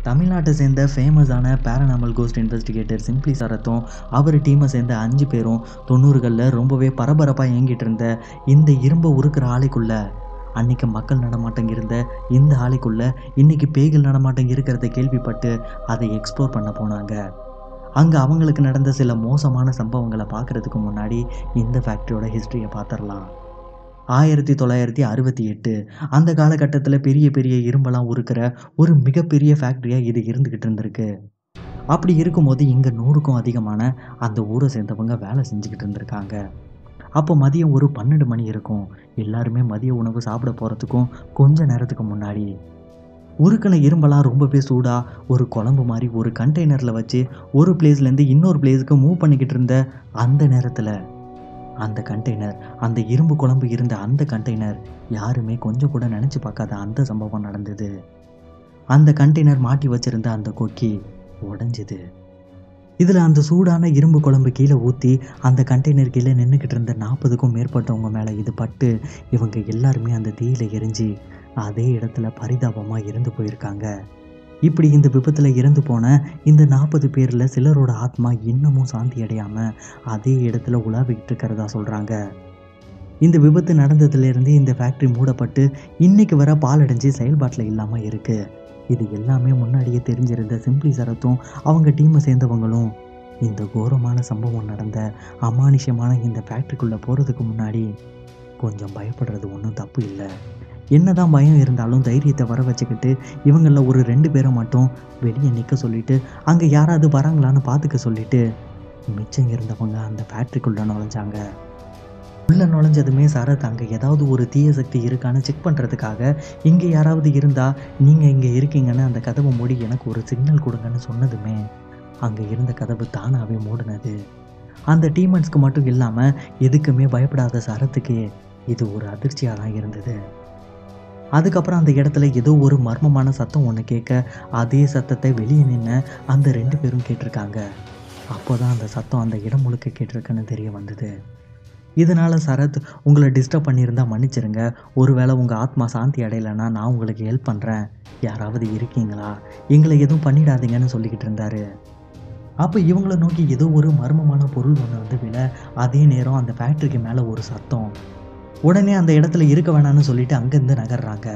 தமிழ்நாட்டை சேர்ந்த ஃபேமஸான பேரனாமல் கோஸ்ட் இன்வெஸ்டிகேட்டர் சிம்ப்ளி சரத்தும் அவர் டீமை சேர்ந்த அஞ்சு பேரும் தொண்ணூறுகளில் ரொம்பவே பரபரப்பாக இயங்கிட்டு இருந்த இந்த இரும்பை உருக்கிற ஆலைக்குள்ள அன்னைக்கு மக்கள் நடமாட்டம் இருந்த இந்த ஆலைக்குள்ள இன்னைக்கு பேய்கள் நடமாட்டம் இருக்கிறத கேள்விப்பட்டு அதை எக்ஸ்ப்ளோர் பண்ண போனாங்க அங்கே அவங்களுக்கு நடந்த சில மோசமான சம்பவங்களை பார்க்குறதுக்கு முன்னாடி இந்த ஃபேக்ட்ரியோட ஹிஸ்ட்ரியை பார்த்துடலாம் ஆயிரத்தி தொள்ளாயிரத்தி அறுபத்தி எட்டு அந்த காலகட்டத்தில் பெரிய பெரிய இரும்பெல்லாம் உருக்கிற ஒரு மிகப்பெரிய ஃபேக்ட்ரியாக இது இருந்துக்கிட்டு இருந்திருக்கு அப்படி இருக்கும்போது இங்கே நூறுக்கும் அதிகமான அந்த ஊரை சேர்ந்தவங்க வேலை செஞ்சுக்கிட்டு இருந்திருக்காங்க அப்போ மதியம் ஒரு பன்னெண்டு மணி இருக்கும் எல்லாருமே மதிய உணவு சாப்பிட போகிறதுக்கும் கொஞ்ச நேரத்துக்கு முன்னாடி உருக்கின இரும்பெல்லாம் ரொம்பவே சூடாக ஒரு குழம்பு மாதிரி ஒரு கண்டெய்னரில் வச்சு ஒரு பிளேஸ்லேருந்து இன்னொரு பிளேஸுக்கு மூவ் பண்ணிக்கிட்டு இருந்த அந்த நேரத்தில் அந்த கண்டெய்னர் அந்த இரும்பு குழம்பு இருந்த அந்த கண்டெய்னர் யாருமே கொஞ்சம் கூட நினச்சி பார்க்காத அந்த சம்பவம் நடந்தது அந்த கண்டெய்னர் மாட்டி வச்சிருந்த அந்த கொக்கி உடைஞ்சுது இதில் அந்த சூடான இரும்பு குழம்பு கீழே ஊற்றி அந்த கண்டெய்னர் கீழே நின்றுக்கிட்டு இருந்த நாற்பதுக்கும் மேற்பட்டவங்க மேலே இது பட்டு இவங்க எல்லாருமே அந்த தீயில எரிஞ்சு அதே இடத்துல பரிதாபமாக இறந்து போயிருக்காங்க இப்படி இந்த விபத்தில் இறந்து போன இந்த நாற்பது பேரில் சிலரோட ஆத்மா இன்னமும் சாந்தி அடையாமல் அதே இடத்துல உலாவிக்கிட்டு இருக்கிறதா சொல்கிறாங்க இந்த விபத்து நடந்ததுலேருந்து இந்த ஃபேக்ட்ரி மூடப்பட்டு இன்னைக்கு வர பாலடைஞ்சு செயல்பாட்டில் இல்லாமல் இருக்குது இது எல்லாமே முன்னாடியே தெரிஞ்சிருந்த சிம்பிளி சரத்தும் அவங்க டீமை சேர்ந்தவங்களும் இந்த கோரமான சம்பவம் நடந்த அமானுஷ்யமான இந்த ஃபேக்ட்ரிக்குள்ளே போகிறதுக்கு முன்னாடி கொஞ்சம் பயப்படுறது ஒன்றும் தப்பு இல்லை என்னதான் பயம் இருந்தாலும் தைரியத்தை வர வச்சுக்கிட்டு இவங்களில் ஒரு ரெண்டு பேரை மட்டும் வெளியே நிற்க சொல்லிட்டு அங்கே யாராவது வராங்களான்னு பார்த்துக்க சொல்லிட்டு மிச்சம் இருந்தவங்க அந்த ஃபேக்ட்ரிக்குள்ளே நுழைஞ்சாங்க உள்ளே நுழைஞ்சதுமே சரத் அங்கே ஏதாவது ஒரு தீய சக்தி இருக்கான்னு செக் பண்ணுறதுக்காக இங்கே யாராவது இருந்தால் நீங்கள் இங்கே இருக்கீங்கன்னு அந்த கதவை மூடி எனக்கு ஒரு சிக்னல் கொடுங்கன்னு சொன்னதுமே அங்கே இருந்த கதவு தானாகவே மூடினது அந்த டீமன்ஸ்க்கு மட்டும் இல்லாமல் எதுக்குமே பயப்படாத சரத்துக்கு இது ஒரு அதிர்ச்சியாக தான் இருந்தது அதுக்கப்புறம் அந்த இடத்துல ஏதோ ஒரு மர்மமான சத்தம் ஒன்று கேட்க அதே சத்தத்தை வெளியே நின்று அந்த ரெண்டு பேரும் கேட்டிருக்காங்க அப்போ தான் அந்த சத்தம் அந்த இடம் முழுக்க கேட்டிருக்குன்னு தெரிய வந்தது இதனால் சரத் உங்களை டிஸ்டர்ப் பண்ணியிருந்தா மன்னிச்சிருங்க ஒருவேளை உங்கள் ஆத்மா சாந்தி அடையலைன்னா நான் உங்களுக்கு ஹெல்ப் பண்ணுறேன் யாராவது இருக்கீங்களா எங்களை எதுவும் பண்ணிடாதீங்கன்னு சொல்லிக்கிட்டு இருந்தாரு அப்போ இவங்களை நோக்கி ஏதோ ஒரு மர்மமான பொருள் ஒன்று வந்து விழ அதே நேரம் அந்த ஃபேக்ட்ரிக்கு மேலே ஒரு சத்தம் உடனே அந்த இடத்துல இருக்க வேணாம்னு சொல்லிட்டு அங்கேருந்து நகர்றாங்க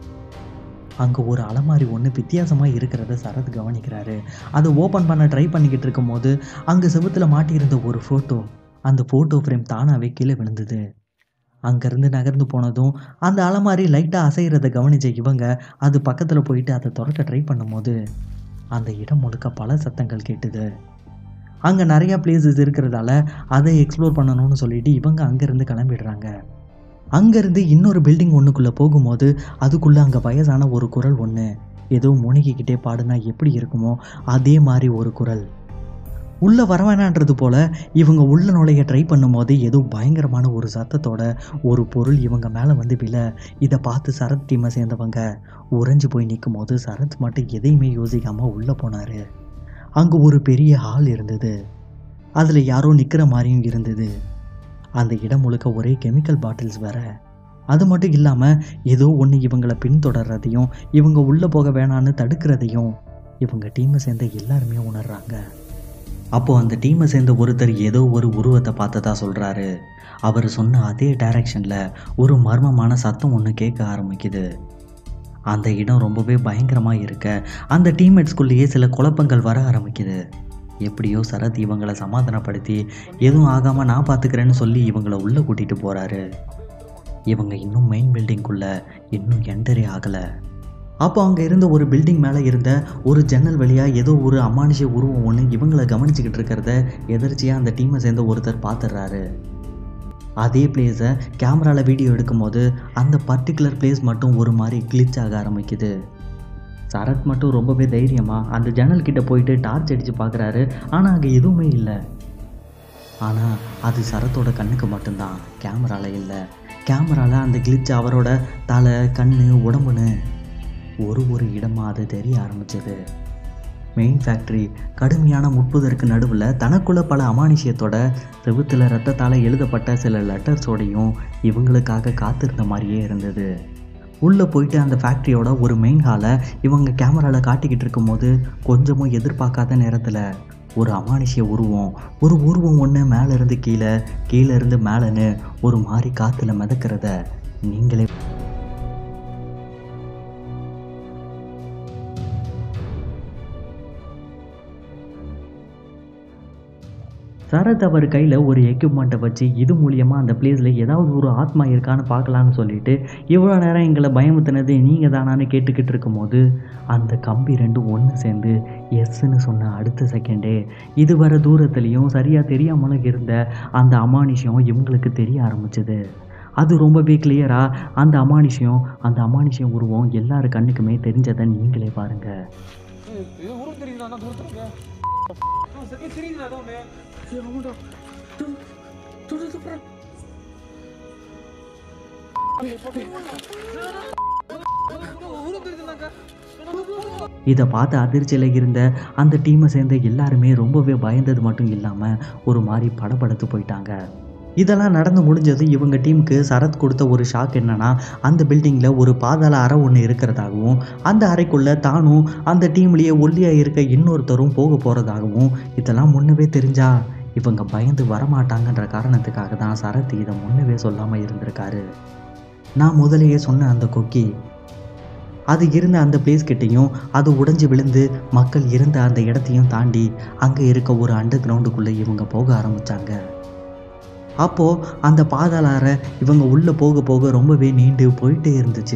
அங்கே ஒரு அலமாரி ஒன்று வித்தியாசமாக இருக்கிறத சரத் கவனிக்கிறாரு அதை ஓப்பன் பண்ண ட்ரை பண்ணிக்கிட்டு இருக்கும்போது அங்கே செவுத்தில் மாட்டியிருந்த ஒரு ஃபோட்டோ அந்த ஃபோட்டோ ஃப்ரேம் தானாகவே கீழே விழுந்தது அங்கேருந்து நகர்ந்து போனதும் அந்த அலமாரி லைட்டாக அசைகிறத கவனித்த இவங்க அது பக்கத்தில் போயிட்டு அதை துரட்ட ட்ரை பண்ணும்போது அந்த இடம் முழுக்க பல சத்தங்கள் கேட்டுது அங்கே நிறையா பிளேசஸ் இருக்கிறதால அதை எக்ஸ்ப்ளோர் பண்ணணும்னு சொல்லிட்டு இவங்க அங்கேருந்து கிளம்பிடுறாங்க அங்கேருந்து இன்னொரு பில்டிங் ஒன்றுக்குள்ளே போகும்போது அதுக்குள்ளே அங்கே வயசான ஒரு குரல் ஒன்று ஏதோ முணுகிக்கிட்டே பாடுனா எப்படி இருக்குமோ அதே மாதிரி ஒரு குரல் உள்ளே வரவேணான்றது போல் இவங்க உள்ள நுழைய ட்ரை பண்ணும்போது ஏதோ பயங்கரமான ஒரு சத்தத்தோட ஒரு பொருள் இவங்க மேலே வந்து விழ இதை பார்த்து சரத் டீமை சேர்ந்தவங்க உறைஞ்சு போய் நிற்கும் போது சரத் மட்டும் எதையுமே யோசிக்காமல் உள்ளே போனார் அங்கே ஒரு பெரிய ஹால் இருந்தது அதில் யாரோ நிற்கிற மாதிரியும் இருந்தது அந்த இடம் முழுக்க ஒரே கெமிக்கல் பாட்டில்ஸ் வேற அது மட்டும் இல்லாமல் ஏதோ ஒன்று இவங்களை பின்தொடர்றதையும் இவங்க உள்ளே போக வேணான்னு தடுக்கிறதையும் இவங்க டீமை சேர்ந்த எல்லாருமே உணர்றாங்க அப்போது அந்த டீமை சேர்ந்த ஒருத்தர் ஏதோ ஒரு உருவத்தை பார்த்ததா சொல்கிறாரு அவர் சொன்ன அதே டைரக்ஷனில் ஒரு மர்மமான சத்தம் ஒன்று கேட்க ஆரம்பிக்குது அந்த இடம் ரொம்பவே பயங்கரமாக இருக்க அந்த டீம்மேட்ஸ்குள்ளேயே சில குழப்பங்கள் வர ஆரம்பிக்குது எப்படியோ சரத் இவங்களை சமாதானப்படுத்தி எதுவும் ஆகாமல் நான் பார்த்துக்கிறேன்னு சொல்லி இவங்கள உள்ளே கூட்டிகிட்டு போகிறாரு இவங்க இன்னும் மெயின் பில்டிங்குள்ளே இன்னும் என்டரே ஆகலை அப்போ அங்கே இருந்த ஒரு பில்டிங் மேலே இருந்த ஒரு ஜன்னல் வழியாக ஏதோ ஒரு அமானுஷ உருவம் ஒன்று இவங்களை கவனிச்சுக்கிட்டு இருக்கிறத எதிர்ச்சியாக அந்த டீமை சேர்ந்த ஒருத்தர் பார்த்துடுறாரு அதே பிளேஸை கேமராவில் வீடியோ எடுக்கும்போது அந்த பர்டிகுலர் பிளேஸ் மட்டும் ஒரு மாதிரி கிளிச் ஆக ஆரம்பிக்குது சரத் மட்டும் ரொம்பவே தைரியமாக அந்த ஜன்னல் கிட்ட போயிட்டு டார்ச் அடித்து பார்க்குறாரு ஆனால் அங்கே எதுவுமே இல்லை ஆனால் அது சரத்தோட கண்ணுக்கு மட்டும்தான் கேமராவில் இல்லை கேமராவில் அந்த கிளிச் அவரோட தலை கண் உடம்புன்னு ஒரு ஒரு இடமா அது தெரிய ஆரம்பிச்சது மெயின் ஃபேக்ட்ரி கடுமையான முட்புதற்கு நடுவில் தனக்குள்ள பல அமானுஷ்யத்தோட செவுத்தில் ரத்தத்தால் எழுதப்பட்ட சில லெட்டர்ஸோடையும் இவங்களுக்காக காத்திருந்த மாதிரியே இருந்தது உள்ளே போயிட்டு அந்த ஃபேக்ட்ரியோட ஒரு மெயின் ஹாலை இவங்க கேமராவில் காட்டிக்கிட்டு இருக்கும்போது கொஞ்சமும் எதிர்பார்க்காத நேரத்தில் ஒரு அமானுஷ்ய உருவம் ஒரு உருவம் ஒன்று மேலே இருந்து கீழே கீழே இருந்து மேலேன்னு ஒரு மாதிரி காற்றுல மிதக்கிறத நீங்களே சரத் அவர் கையில் ஒரு எக்யூப்மெண்ட்டை வச்சு இது மூலியமாக அந்த பிளேஸில் ஏதாவது ஒரு ஆத்மா இருக்கான்னு பார்க்கலான்னு சொல்லிட்டு இவ்வளோ நேரம் எங்களை பயமுத்தினது நீங்கள் தானான்னு கேட்டுக்கிட்டு இருக்கும்போது அந்த கம்பி ரெண்டும் ஒன்று சேர்ந்து எஸ்ன்னு சொன்ன அடுத்த செகண்டே இது வர தூரத்துலேயும் சரியாக தெரியாமலும் இருந்த அந்த அமானுஷம் இவங்களுக்கு தெரிய ஆரம்பிச்சது அது ரொம்பவே கிளியராக அந்த அமானுஷம் அந்த அமானுஷம் உருவம் எல்லார் கண்ணுக்குமே தெரிஞ்சதை நீங்களே பாருங்கள் ஏய், இது உருவம் தெரியுதுண்ணா அண்ணா தூரத்துல இருக்கு ஆ, சரியா தெரியுதுண்ணா ஏதோ ஒண்ணு ஏய், ஆமாண்டா து, து, து, து, ப்ரோ. ஏய், ஏய், உருவம் தெரியுதுண்ணாக்கா இதை பார்த்து அதிர்ச்சியில் இருந்த அந்த டீமை சேர்ந்த எல்லாருமே ரொம்பவே பயந்தது மட்டும் இல்லாமல் ஒரு மாதிரி படபடத்து போயிட்டாங்க இதெல்லாம் நடந்து முடிஞ்சது இவங்க டீமுக்கு சரத் கொடுத்த ஒரு ஷாக் என்னன்னா அந்த பில்டிங்கில் ஒரு பாதாள அறை ஒன்று இருக்கிறதாகவும் அந்த அறைக்குள்ளே தானும் அந்த டீம்லேயே ஒல்லியாக இருக்க இன்னொருத்தரும் போக போகிறதாகவும் இதெல்லாம் முன்னவே தெரிஞ்சா இவங்க பயந்து வரமாட்டாங்கன்ற காரணத்துக்காக தான் சரத் இதை முன்னவே சொல்லாமல் இருந்திருக்காரு நான் முதலையே சொன்ன அந்த கொக்கி அது இருந்த அந்த பிளேஸ் கிட்டேயும் அது உடைஞ்சு விழுந்து மக்கள் இருந்த அந்த இடத்தையும் தாண்டி அங்கே இருக்க ஒரு அண்டர் கிரவுண்டுக்குள்ளே இவங்க போக ஆரம்பித்தாங்க அப்போது அந்த பாதாளார இவங்க உள்ளே போக போக ரொம்பவே நீண்டு போயிட்டே இருந்துச்சு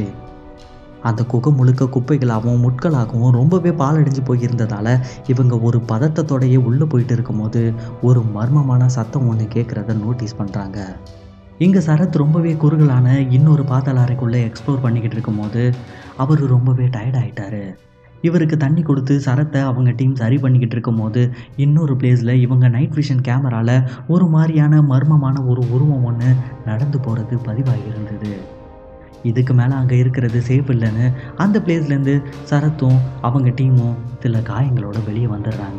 அந்த குகை முழுக்க குப்பைகளாகவும் முட்களாகவும் ரொம்பவே பாலடைஞ்சு போயிருந்ததால் இவங்க ஒரு பதட்டத்தோடையே உள்ளே போயிட்டு இருக்கும்போது ஒரு மர்மமான சத்தம் ஒன்று கேட்குறத நோட்டீஸ் பண்ணுறாங்க இங்கே சரத் ரொம்பவே குறுகலான இன்னொரு பாதாள அறைக்குள்ளே எக்ஸ்ப்ளோர் பண்ணிக்கிட்டு இருக்கும்போது அவர் ரொம்பவே டயர்ட் ஆயிட்டாரு இவருக்கு தண்ணி கொடுத்து சரத்தை அவங்க டீம் சரி பண்ணிக்கிட்டு இருக்கும்போது இன்னொரு பிளேஸில் இவங்க நைட் விஷன் கேமராவில் ஒரு மாதிரியான மர்மமான ஒரு உருவம் ஒன்று நடந்து போகிறது பதிவாகி இருந்தது இதுக்கு மேலே அங்கே இருக்கிறது சேஃப் இல்லைன்னு அந்த பிளேஸ்லேருந்து சரத்தும் அவங்க டீமும் சில காயங்களோட வெளியே வந்துடுறாங்க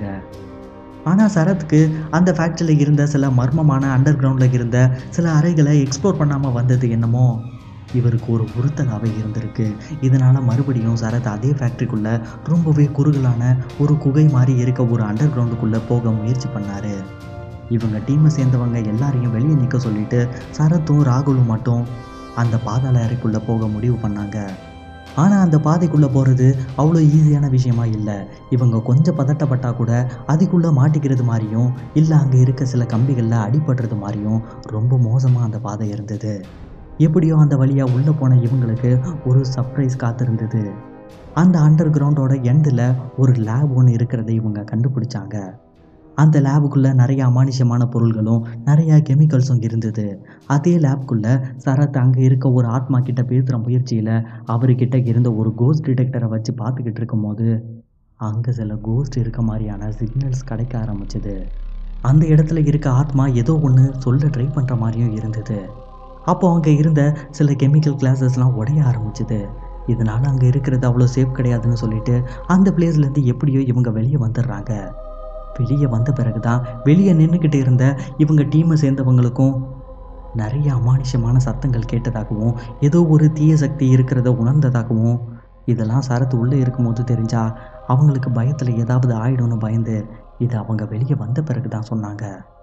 ஆனால் சரத்துக்கு அந்த ஃபேக்ட்ரியில் இருந்த சில மர்மமான அண்டர் கிரவுண்டில் இருந்த சில அறைகளை எக்ஸ்ப்ளோர் பண்ணாமல் வந்தது என்னமோ இவருக்கு ஒரு உறுத்தலாகவே இருந்திருக்கு இதனால் மறுபடியும் சரத் அதே ஃபேக்ட்ரிக்குள்ளே ரொம்பவே குறுகலான ஒரு குகை மாதிரி இருக்க ஒரு அண்டர் கிரவுண்டுக்குள்ளே போக முயற்சி பண்ணார் இவங்க டீமை சேர்ந்தவங்க எல்லாரையும் வெளியே நிற்க சொல்லிட்டு சரத்தும் ராகுலும் மட்டும் அந்த பாதாள அறைக்குள்ளே போக முடிவு பண்ணாங்க ஆனால் அந்த பாதைக்குள்ளே போகிறது அவ்வளோ ஈஸியான விஷயமா இல்லை இவங்க கொஞ்சம் பதட்டப்பட்டா கூட அதுக்குள்ளே மாட்டிக்கிறது மாதிரியும் இல்லை அங்கே இருக்க சில கம்பிகளில் அடிபடுறது மாதிரியும் ரொம்ப மோசமாக அந்த பாதை இருந்தது எப்படியோ அந்த வழியாக உள்ளே போன இவங்களுக்கு ஒரு சர்ப்ரைஸ் காத்திருந்தது அந்த அண்டர் கிரவுண்டோட எண்டில் ஒரு லேப் ஒன்று இருக்கிறதை இவங்க கண்டுபிடிச்சாங்க அந்த லேபுக்குள்ளே நிறைய அமானுஷ்யமான பொருள்களும் நிறைய கெமிக்கல்ஸும் இருந்தது அதே லேப்குள்ளே சரத் அங்கே இருக்க ஒரு ஆத்மா கிட்ட பேசுகிற முயற்சியில் அவர்கிட்ட இருந்த ஒரு கோஸ்ட் டிடெக்டரை வச்சு பார்த்துக்கிட்டு இருக்கும்போது அங்கே சில கோஸ்ட் இருக்க மாதிரியான சிக்னல்ஸ் கிடைக்க ஆரம்பிச்சது அந்த இடத்துல இருக்க ஆத்மா ஏதோ ஒன்று சொல்ல ட்ரை பண்ணுற மாதிரியும் இருந்தது அப்போ அங்கே இருந்த சில கெமிக்கல் கிளாஸஸ்லாம் உடைய ஆரம்பிச்சுது இதனால் அங்கே இருக்கிறது அவ்வளோ சேஃப் கிடையாதுன்னு சொல்லிட்டு அந்த பிளேஸ்லேருந்து எப்படியோ இவங்க வெளியே வந்துடுறாங்க வெளியே வந்த பிறகு தான் வெளியே நின்றுக்கிட்டு இருந்த இவங்க டீமை சேர்ந்தவங்களுக்கும் நிறைய அமானுஷ்யமான சத்தங்கள் கேட்டதாகவும் ஏதோ ஒரு தீய சக்தி இருக்கிறத உணர்ந்ததாகவும் இதெல்லாம் சரத்து உள்ளே இருக்கும்போது தெரிஞ்சா அவங்களுக்கு பயத்தில் ஏதாவது ஆயிடும்னு பயந்து இது அவங்க வெளியே வந்த பிறகு தான் சொன்னாங்க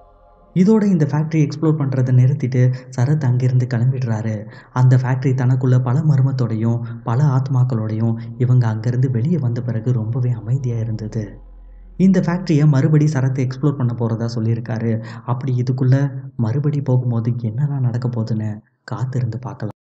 இதோட இந்த ஃபேக்ட்ரி எக்ஸ்ப்ளோர் பண்ணுறதை நிறுத்திட்டு சரத் அங்கேருந்து கிளம்பிடுறாரு அந்த ஃபேக்ட்ரி தனக்குள்ள பல மர்மத்தோடையும் பல ஆத்மாக்களோடையும் இவங்க அங்கேருந்து வெளியே வந்த பிறகு ரொம்பவே அமைதியாக இருந்தது இந்த ஃபேக்ட்ரியை மறுபடி சரத்தை எக்ஸ்ப்ளோர் பண்ண போகிறதா சொல்லியிருக்காரு அப்படி இதுக்குள்ளே மறுபடி போகும்போது என்னெல்லாம் நடக்க போகுதுன்னு காத்திருந்து பார்க்கலாம்